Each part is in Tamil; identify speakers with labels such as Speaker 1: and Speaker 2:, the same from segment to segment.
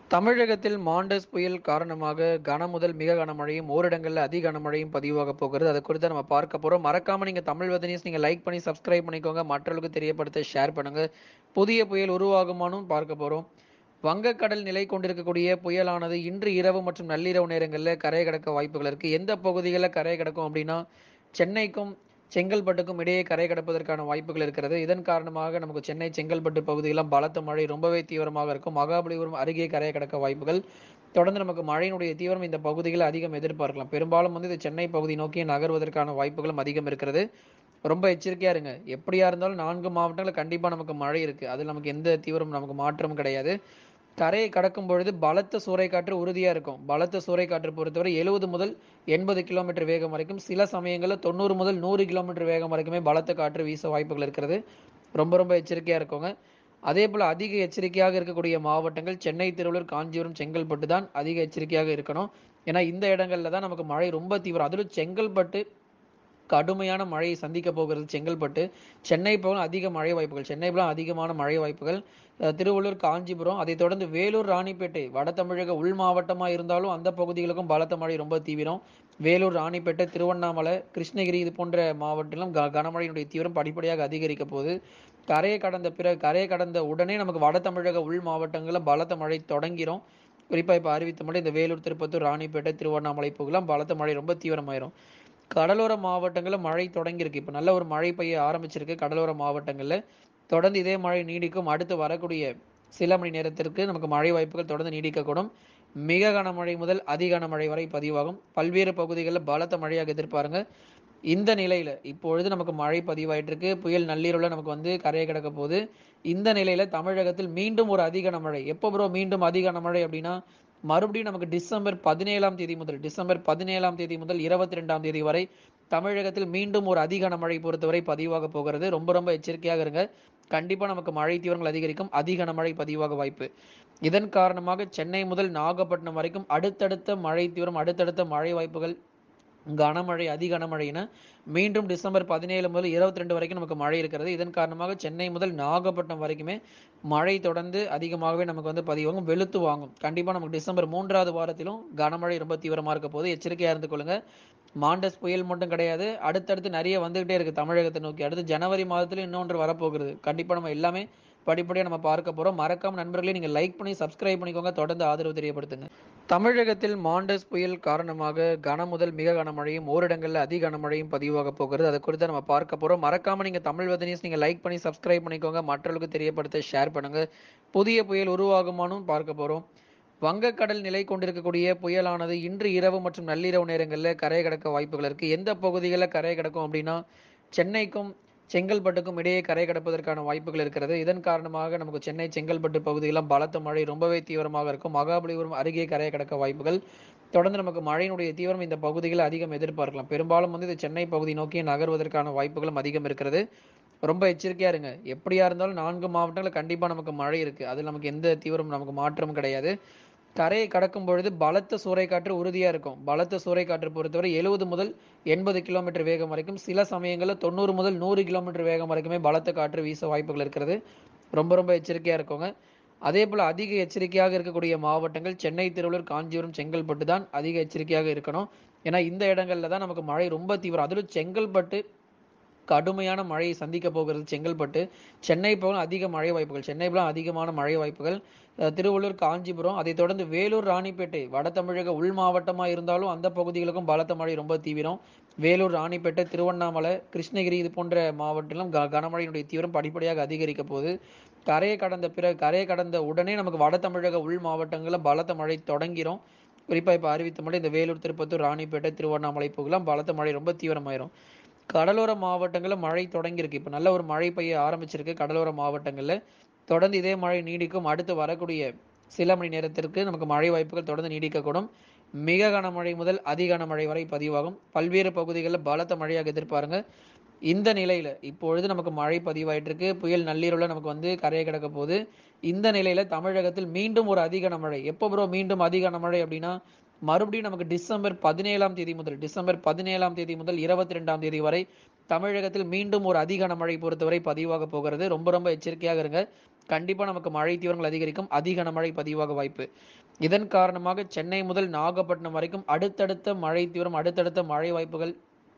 Speaker 1: தமிழகத்தில் மாண்டஸ் புயல் காரணமாக கன முதல் மிக கனமழையும் ஓரிடங்களில் அதி கனமழையும் பதிவாக போகிறது அது குறித்து நம்ம பார்க்க போறோம் மறக்காம நீங்க தமிழ் வெத நியூஸ் நீங்க லைக் பண்ணி சப்ஸ்கிரைப் பண்ணிக்கோங்க மற்றவர்களுக்கு தெரியப்படுத்த ஷேர் பண்ணுங்க புதிய புயல் உருவாகுமானும் பார்க்க போறோம் வங்கக்கடல் நிலை கொண்டிருக்கக்கூடிய புயலானது இன்று இரவு மற்றும் நள்ளிரவு நேரங்களில் கரை கடக்க வாய்ப்புகள் இருக்கு எந்த பகுதிகளில் கரை கடக்கும் அப்படின்னா சென்னைக்கும் செங்கல்பட்டுக்கும் இடையே கரை கடப்பதற்கான வாய்ப்புகள் இருக்கிறது இதன் காரணமாக நமக்கு சென்னை செங்கல்பட்டு பகுதியெல்லாம் பலத்த மழை ரொம்பவே தீவிரமாக இருக்கும் மகாபலிபுரம் அருகே கரை கடக்க வாய்ப்புகள் தொடர்ந்து நமக்கு மழையினுடைய தீவிரம் இந்த பகுதிகளில் அதிகம் எதிர்பார்க்கலாம் பெரும்பாலும் வந்து இது சென்னை பகுதி நோக்கி நகர்வதற்கான வாய்ப்புகளும் அதிகம் இருக்கிறது ரொம்ப எச்சரிக்கையா இருங்க எப்படியா இருந்தாலும் நான்கு மாவட்டங்களில் கண்டிப்பா நமக்கு மழை இருக்கு அதில் நமக்கு எந்த தீவிரம் நமக்கு மாற்றமும் கிடையாது கரையை கடக்கும் பொழுது பலத்த சூறைக்காற்று உறுதியா இருக்கும் பலத்த சூறைக்காற்று பொறுத்தவரை எழுபது முதல் எண்பது கிலோமீட்டர் வேகம் வரைக்கும் சில சமயங்களில் தொண்ணூறு முதல் நூறு கிலோமீட்டர் வேகம் வரைக்குமே பலத்த காற்று வீச வாய்ப்புகள் இருக்கிறது ரொம்ப ரொம்ப எச்சரிக்கையா இருக்கோங்க அதே போல அதிக எச்சரிக்கையாக இருக்கக்கூடிய மாவட்டங்கள் சென்னை திருவள்ளூர் காஞ்சிபுரம் செங்கல்பட்டு தான் அதிக எச்சரிக்கையாக இருக்கணும் ஏன்னா இந்த இடங்கள்ல தான் நமக்கு மழை ரொம்ப தீவிரம் அதிலும் செங்கல்பட்டு கடுமையான மழையை சந்திக்க போகிறது செங்கல்பட்டு சென்னை போல அதிக மழை வாய்ப்புகள் சென்னை போல அதிகமான மழை வாய்ப்புகள் அஹ் திருவள்ளூர் காஞ்சிபுரம் அதைத் தொடர்ந்து வேலூர் ராணிப்பேட்டை வட தமிழக உள் மாவட்டமா இருந்தாலும் அந்த பகுதிகளுக்கும் பலத்த மழை ரொம்ப தீவிரம் வேலூர் ராணிப்பேட்டை திருவண்ணாமலை கிருஷ்ணகிரி இது போன்ற மாவட்டத்திலும் க கனமழையினுடைய தீவிரம் படிப்படியாக அதிகரிக்க போகுது கரையை கடந்த பிற கரையை கடந்த உடனே நமக்கு வட தமிழக உள் மாவட்டங்களில் பலத்த மழை தொடங்கிரும் குறிப்பா இப்ப அறிவித்த மட்டும் இந்த வேலூர் திருப்பத்தூர் ராணிப்பேட்டை திருவண்ணாமலை பகுதியெல்லாம் பலத்த மழை ரொம்ப தீவிரமாயிரும் கடலோர மாவட்டங்களில் மழை தொடங்கியிருக்கு இப்போ நல்ல ஒரு மழை பெய்ய ஆரம்பிச்சிருக்கு கடலோர மாவட்டங்களில் தொடர்ந்து இதே மழை நீடிக்கும் அடுத்து வரக்கூடிய சில மணி நேரத்திற்கு நமக்கு மழை வாய்ப்புகள் தொடர்ந்து நீடிக்கக்கூடும் மிக கனமழை முதல் அதி கனமழை வரை பதிவாகும் பல்வேறு பகுதிகளில் பலத்த மழையாக எதிர்பாருங்க இந்த நிலையில இப்பொழுது நமக்கு மழை பதிவாயிட்டு இருக்கு புயல் நள்ளிரவுல நமக்கு வந்து கரையை கிடக்க போகுது இந்த நிலையில தமிழகத்தில் மீண்டும் ஒரு அதிக கனமழை எப்போ ப்ரோ மீண்டும் அதிக கனமழை அப்படின்னா மறுபடியும் நமக்கு டிசம்பர் பதினேழாம் தேதி முதல் டிசம்பர் பதினேழாம் தேதி முதல் இருபத்தி ரெண்டாம் தேதி வரை தமிழகத்தில் மீண்டும் ஒரு அதிக கனமழை பொறுத்தவரை பதிவாக போகிறது ரொம்ப ரொம்ப எச்சரிக்கையாக இருங்க கண்டிப்பா நமக்கு மழை தீவிரங்கள் அதிகரிக்கும் அதிக கனமழை பதிவாக வாய்ப்பு இதன் காரணமாக சென்னை முதல் நாகப்பட்டினம் வரைக்கும் அடுத்தடுத்த மழை தீவிரம் அடுத்தடுத்த மழை வாய்ப்புகள் கனமழை அதி கனமழை என மீண்டும் டிசம்பர் பதினேழு முதல் இருபத்தி ரெண்டு வரைக்கும் நமக்கு மழை இருக்கிறது இதன் காரணமாக சென்னை முதல் நாகப்பட்டினம் வரைக்குமே மழை தொடர்ந்து அதிகமாகவே நமக்கு வந்து பதிவாகும் வெளுத்து வாங்கும் கண்டிப்பா நமக்கு டிசம்பர் மூன்றாவது வாரத்திலும் கனமழை ரொம்ப தீவிரமா இருக்க போது எச்சரிக்கையா இருந்து கொள்ளுங்க மாண்டஸ் புயல் மட்டும் கிடையாது அடுத்தடுத்து நிறைய வந்துகிட்டே இருக்கு தமிழகத்தை நோக்கி அடுத்து ஜனவரி மாதத்துல இன்னொன்று வரப்போகிறது கண்டிப்பா நம்ம எல்லாமே படிப்படியா நம்ம பார்க்க போறோம் மறக்காம நண்பர்களே நீங்க லைக் பண்ணி சப்ஸ்கிரைப் பண்ணிக்கோங்க தொடர்ந்து ஆதரவு தெரியப்படுத்துங்க தமிழகத்தில் மாண்டஸ் புயல் காரணமாக கன முதல் மிக கனமழையும் ஓரிடங்களில் அதி கனமழையும் பதிவாக போகிறது அது குறித்து நம்ம பார்க்க போறோம் மறக்காம நீங்க தமிழ் வெத நியூஸ் நீங்க லைக் பண்ணி சப்ஸ்கிரைப் பண்ணிக்கோங்க மற்றவர்களுக்கு தெரியப்படுத்த ஷேர் பண்ணுங்க புதிய புயல் உருவாகுமானும் பார்க்க போறோம் வங்கக்கடல் நிலை கொண்டிருக்கக்கூடிய புயலானது இன்று இரவு மற்றும் நள்ளிரவு நேரங்களில் கரை கடக்க வாய்ப்புகள் இருக்கு எந்த பகுதிகளில் கரை கடக்கும் அப்படின்னா சென்னைக்கும் செங்கல்பட்டுக்கும் இடையே கரை கடப்பதற்கான வாய்ப்புகள் இருக்கிறது இதன் காரணமாக நமக்கு சென்னை செங்கல்பட்டு பகுதியெல்லாம் பலத்த மழை ரொம்பவே தீவிரமாக இருக்கும் மகாபலிபுரம் அருகே கரை கடக்க வாய்ப்புகள் தொடர்ந்து நமக்கு மழையினுடைய தீவிரம் இந்த பகுதிகளில் அதிகம் எதிர்பார்க்கலாம் பெரும்பாலும் வந்து இது சென்னை பகுதி நோக்கி நகர்வதற்கான வாய்ப்புகளும் அதிகம் இருக்கிறது ரொம்ப எச்சரிக்கையா இருங்க எப்படியா இருந்தாலும் நான்கு மாவட்டங்களில் கண்டிப்பா நமக்கு மழை இருக்கு அதில் நமக்கு எந்த தீவிரம் நமக்கு மாற்றமும் கிடையாது கரையை கடக்கும் பொழுது பலத்த சூறைக்காற்று உறுதியா இருக்கும் பலத்த சூறைக்காற்று பொறுத்தவரை எழுபது முதல் எண்பது கிலோமீட்டர் வேகம் வரைக்கும் சில சமயங்களில் தொண்ணூறு முதல் நூறு கிலோமீட்டர் வேகம் வரைக்குமே பலத்த காற்று வீச வாய்ப்புகள் இருக்கிறது ரொம்ப ரொம்ப எச்சரிக்கையா இருக்கோங்க அதே போல அதிக எச்சரிக்கையாக இருக்கக்கூடிய மாவட்டங்கள் சென்னை திருவள்ளூர் காஞ்சிபுரம் செங்கல்பட்டு தான் அதிக எச்சரிக்கையாக இருக்கணும் ஏன்னா இந்த இடங்கள்ல தான் நமக்கு மழை ரொம்ப தீவிரம் அதிலும் செங்கல்பட்டு கடுமையான மழையை சந்திக்க போகிறது செங்கல்பட்டு சென்னை போல அதிக மழை வாய்ப்புகள் சென்னை போல அதிகமான மழை வாய்ப்புகள் அஹ் திருவள்ளூர் காஞ்சிபுரம் அதைத் தொடர்ந்து வேலூர் ராணிப்பேட்டை வட தமிழக உள் மாவட்டமா இருந்தாலும் அந்த பகுதிகளுக்கும் பலத்த மழை ரொம்ப தீவிரம் வேலூர் ராணிப்பேட்டை திருவண்ணாமலை கிருஷ்ணகிரி இது போன்ற மாவட்டத்திலும் க கனமழையினுடைய தீவிரம் படிப்படியாக அதிகரிக்க போகுது கரையை கடந்த பிற கரையை கடந்த உடனே நமக்கு வட தமிழக உள் மாவட்டங்களில் பலத்த மழை தொடங்கிரும் குறிப்பா இப்ப அறிவித்த மட்டும் இந்த வேலூர் திருப்பத்தூர் ராணிப்பேட்டை திருவண்ணாமலை பகுதியெல்லாம் பலத்த மழை ரொம்ப தீவிரமாயிரும் கடலோர மாவட்டங்களில் மழை தொடங்கியிருக்கு இப்போ நல்ல ஒரு மழை பெய்ய ஆரம்பிச்சிருக்கு கடலோர மாவட்டங்களில் தொடர்ந்து இதே மழை நீடிக்கும் அடுத்து வரக்கூடிய சில மணி நேரத்திற்கு நமக்கு மழை வாய்ப்புகள் தொடர்ந்து நீடிக்கக்கூடும் மிக கனமழை முதல் அதி கனமழை வரை பதிவாகும் பல்வேறு பகுதிகளில் பலத்த மழையாக எதிர்பாருங்க இந்த நிலையில இப்பொழுது நமக்கு மழை பதிவாயிட்டு இருக்கு புயல் நள்ளிரவுல நமக்கு வந்து கரையை கிடக்க போகுது இந்த நிலையில தமிழகத்தில் மீண்டும் ஒரு அதிக கனமழை எப்போ ப்ரோ மீண்டும் அதிக கனமழை அப்படின்னா மறுபடியும் நமக்கு டிசம்பர் பதினேழாம் தேதி முதல் டிசம்பர் பதினேழாம் தேதி முதல் இருபத்தி ரெண்டாம் தேதி வரை தமிழகத்தில் மீண்டும் ஒரு அதிக கனமழை பொறுத்தவரை பதிவாக போகிறது ரொம்ப ரொம்ப எச்சரிக்கையாக இருங்க கண்டிப்பா நமக்கு மழை தீவிரங்கள் அதிகரிக்கும் அதிக கனமழை பதிவாக வாய்ப்பு இதன் காரணமாக சென்னை முதல் நாகப்பட்டினம் வரைக்கும் அடுத்தடுத்த மழை தீவிரம் அடுத்தடுத்த மழை வாய்ப்புகள்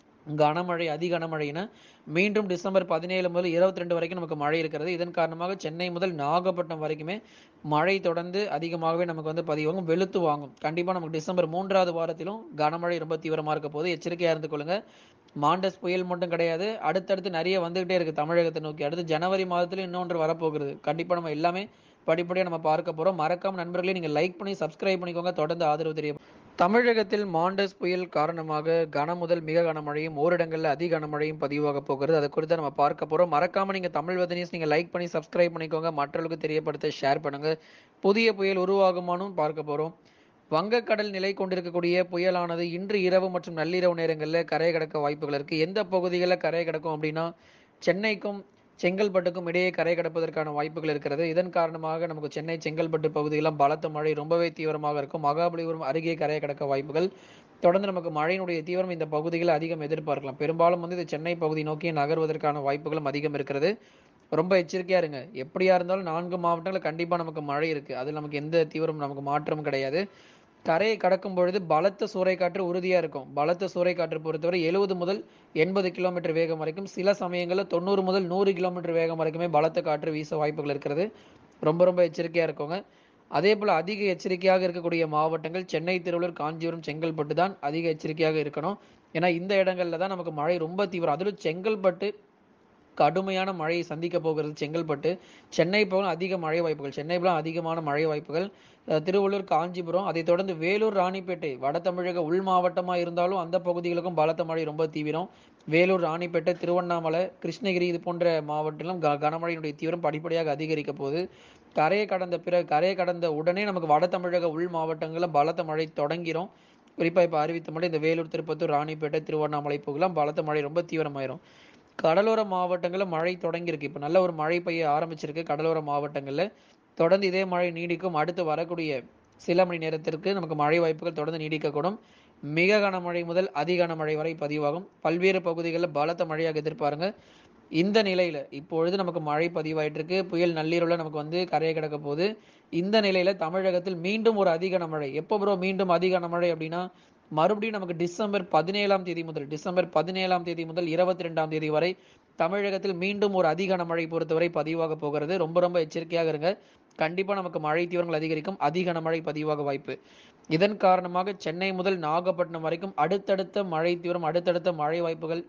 Speaker 1: கனமழை அதி கனமழை என மீண்டும் டிசம்பர் பதினேழு முதல் இருபத்தி ரெண்டு வரைக்கும் நமக்கு மழை இருக்கிறது இதன் காரணமாக சென்னை முதல் நாகப்பட்டினம் வரைக்குமே மழை தொடர்ந்து அதிகமாகவே நமக்கு வந்து பதிவாகும் வெளுத்து வாங்கும் கண்டிப்பா நமக்கு டிசம்பர் மூன்றாவது வாரத்திலும் கனமழை ரொம்ப தீவிரமா இருக்க போது எச்சரிக்கையா இருந்து கொள்ளுங்க மாண்டஸ் புயல் மட்டும் கிடையாது அடுத்தடுத்து நிறைய வந்துகிட்டே இருக்கு தமிழகத்தை நோக்கி அடுத்து ஜனவரி மாதத்துல இன்னொன்று வரப்போகிறது கண்டிப்பா நம்ம எல்லாமே படிப்படியா நம்ம பார்க்க போறோம் மறக்காம நண்பர்களே நீங்க லைக் பண்ணி சப்ஸ்கிரைப் பண்ணிக்கோங்க தொடர்ந்து ஆதரவு தெரிய தமிழகத்தில் மாண்டஸ் புயல் காரணமாக கன முதல் மிக கனமழையும் ஓரிடங்களில் அதி கனமழையும் பதிவாக போகிறது அதை குறித்து நம்ம பார்க்க போறோம் மறக்காம நீங்க தமிழ் வதனிஸ் நீங்க லைக் பண்ணி சப்ஸ்கிரைப் பண்ணிக்கோங்க மற்றவர்களுக்கு தெரியப்படுத்த ஷேர் பண்ணுங்க புதிய புயல் உருவாகுமானும் பார்க்க போறோம் வங்கக்கடல் நிலை கொண்டிருக்கக்கூடிய புயலானது இன்று இரவு மற்றும் நள்ளிரவு நேரங்களில் கரை கடக்க வாய்ப்புகள் இருக்கு எந்த பகுதிகளில் கரை கடக்கும் அப்படின்னா சென்னைக்கும் செங்கல்பட்டுக்கும் இடையே கரை கடப்பதற்கான வாய்ப்புகள் இருக்கிறது இதன் காரணமாக நமக்கு சென்னை செங்கல்பட்டு பகுதியெல்லாம் பலத்த மழை ரொம்பவே தீவிரமாக இருக்கும் மகாபலிபுரம் அருகே கரை கடக்க வாய்ப்புகள் தொடர்ந்து நமக்கு மழையினுடைய தீவிரம் இந்த பகுதிகளில் அதிகம் எதிர்பார்க்கலாம் பெரும்பாலும் வந்து இது சென்னை பகுதி நோக்கி நகர்வதற்கான வாய்ப்புகளும் அதிகம் இருக்கிறது ரொம்ப எச்சரிக்கையா இருங்க எப்படியா இருந்தாலும் நான்கு மாவட்டங்களில் கண்டிப்பா நமக்கு மழை இருக்கு அதில் நமக்கு எந்த தீவிரம் நமக்கு மாற்றமும் கிடையாது கரையை கடக்கும் பொழுது பலத்த சூறைக்காற்று உறுதியா இருக்கும் பலத்த சூறைக்காற்று பொறுத்தவரை எழுபது முதல் எண்பது கிலோமீட்டர் வேகம் வரைக்கும் சில சமயங்களில் தொண்ணூறு முதல் நூறு கிலோமீட்டர் வேகம் வரைக்குமே பலத்த காற்று வீச வாய்ப்புகள் இருக்கிறது ரொம்ப ரொம்ப எச்சரிக்கையா இருக்கோங்க அதே போல அதிக எச்சரிக்கையாக இருக்கக்கூடிய மாவட்டங்கள் சென்னை திருவள்ளூர் காஞ்சிபுரம் செங்கல்பட்டு தான் அதிக எச்சரிக்கையாக இருக்கணும் ஏன்னா இந்த இடங்கள்ல தான் நமக்கு மழை ரொம்ப தீவிரம் அதிலும் செங்கல்பட்டு கடுமையான மழையை சந்திக்க போகிறது செங்கல்பட்டு சென்னை போல அதிக மழை வாய்ப்புகள் சென்னை போல அதிகமான மழை வாய்ப்புகள் அஹ் திருவள்ளூர் காஞ்சிபுரம் அதைத் தொடர்ந்து வேலூர் ராணிப்பேட்டை வட தமிழக உள் மாவட்டமா இருந்தாலும் அந்த பகுதிகளுக்கும் பலத்த மழை ரொம்ப தீவிரம் வேலூர் ராணிப்பேட்டை திருவண்ணாமலை கிருஷ்ணகிரி இது போன்ற மாவட்டத்திலும் க கனமழையினுடைய தீவிரம் படிப்படியாக அதிகரிக்க போகுது கரையை கடந்த பிறகு கரையை கடந்த உடனே நமக்கு வட தமிழக உள் மாவட்டங்களில் பலத்த மழை தொடங்கிரும் குறிப்பா இப்ப அறிவித்த மட்டும் இந்த வேலூர் திருப்பத்தூர் ராணிப்பேட்டை திருவண்ணாமலை பகுதியெல்லாம் பலத்த மழை ரொம்ப தீவிரமாயிரும் கடலோர மாவட்டங்களில் மழை தொடங்கியிருக்கு இப்போ நல்ல ஒரு மழை பெய்ய ஆரம்பிச்சிருக்கு கடலோர மாவட்டங்களில் தொடர்ந்து இதே மழை நீடிக்கும் அடுத்து வரக்கூடிய சில மணி நேரத்திற்கு நமக்கு மழை வாய்ப்புகள் தொடர்ந்து நீடிக்கக்கூடும் மிக கனமழை முதல் அதி கனமழை வரை பதிவாகும் பல்வேறு பகுதிகளில் பலத்த மழையாக எதிர்பாருங்க இந்த நிலையில இப்பொழுது நமக்கு மழை பதிவாயிட்டு இருக்கு புயல் நள்ளிரவுல நமக்கு வந்து கரையை கிடக்க போகுது இந்த நிலையில தமிழகத்தில் மீண்டும் ஒரு அதிக கனமழை எப்போ ப்ரோ மீண்டும் அதிக கனமழை அப்படின்னா மறுபடியும் நமக்கு டிசம்பர் பதினேழாம் தேதி முதல் டிசம்பர் பதினேழாம் தேதி முதல் இருபத்தி ரெண்டாம் தேதி வரை தமிழகத்தில் மீண்டும் ஒரு அதிக கனமழை பொறுத்தவரை பதிவாக போகிறது ரொம்ப ரொம்ப எச்சரிக்கையாக இருங்க கண்டிப்பா நமக்கு மழை தீவிரங்கள் அதிகரிக்கும் அதிக கனமழை பதிவாக வாய்ப்பு இதன் காரணமாக சென்னை முதல் நாகப்பட்டினம் வரைக்கும் அடுத்தடுத்த மழை தீவிரம் அடுத்தடுத்த மழை வாய்ப்புகள்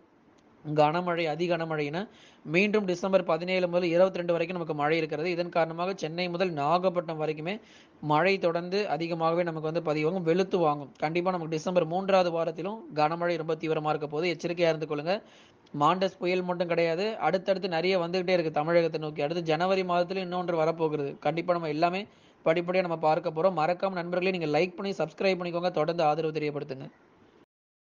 Speaker 1: கனமழை அதி கனமழை என மீண்டும் டிசம்பர் பதினேழு முதல் இருபத்தி ரெண்டு வரைக்கும் நமக்கு மழை இருக்கிறது இதன் காரணமாக சென்னை முதல் நாகப்பட்டினம் வரைக்குமே மழை தொடர்ந்து அதிகமாகவே நமக்கு வந்து பதிவாகும் வெளுத்து வாங்கும் கண்டிப்பா நமக்கு டிசம்பர் மூன்றாவது வாரத்திலும் கனமழை ரொம்ப தீவிரமா இருக்க போது எச்சரிக்கையா இருந்து கொள்ளுங்க மாண்டஸ் புயல் மட்டும் கிடையாது அடுத்தடுத்து நிறைய வந்துகிட்டே இருக்கு தமிழகத்தை நோக்கி அடுத்து ஜனவரி மாதத்துல இன்னொன்று வரப்போகிறது கண்டிப்பா நம்ம எல்லாமே படிப்படியா நம்ம பார்க்க போறோம் மறக்காம நண்பர்களே நீங்க லைக் பண்ணி சப்ஸ்கிரைப் பண்ணிக்கோங்க தொடர்ந்து ஆதரவு தெரியப்படுத்துங்க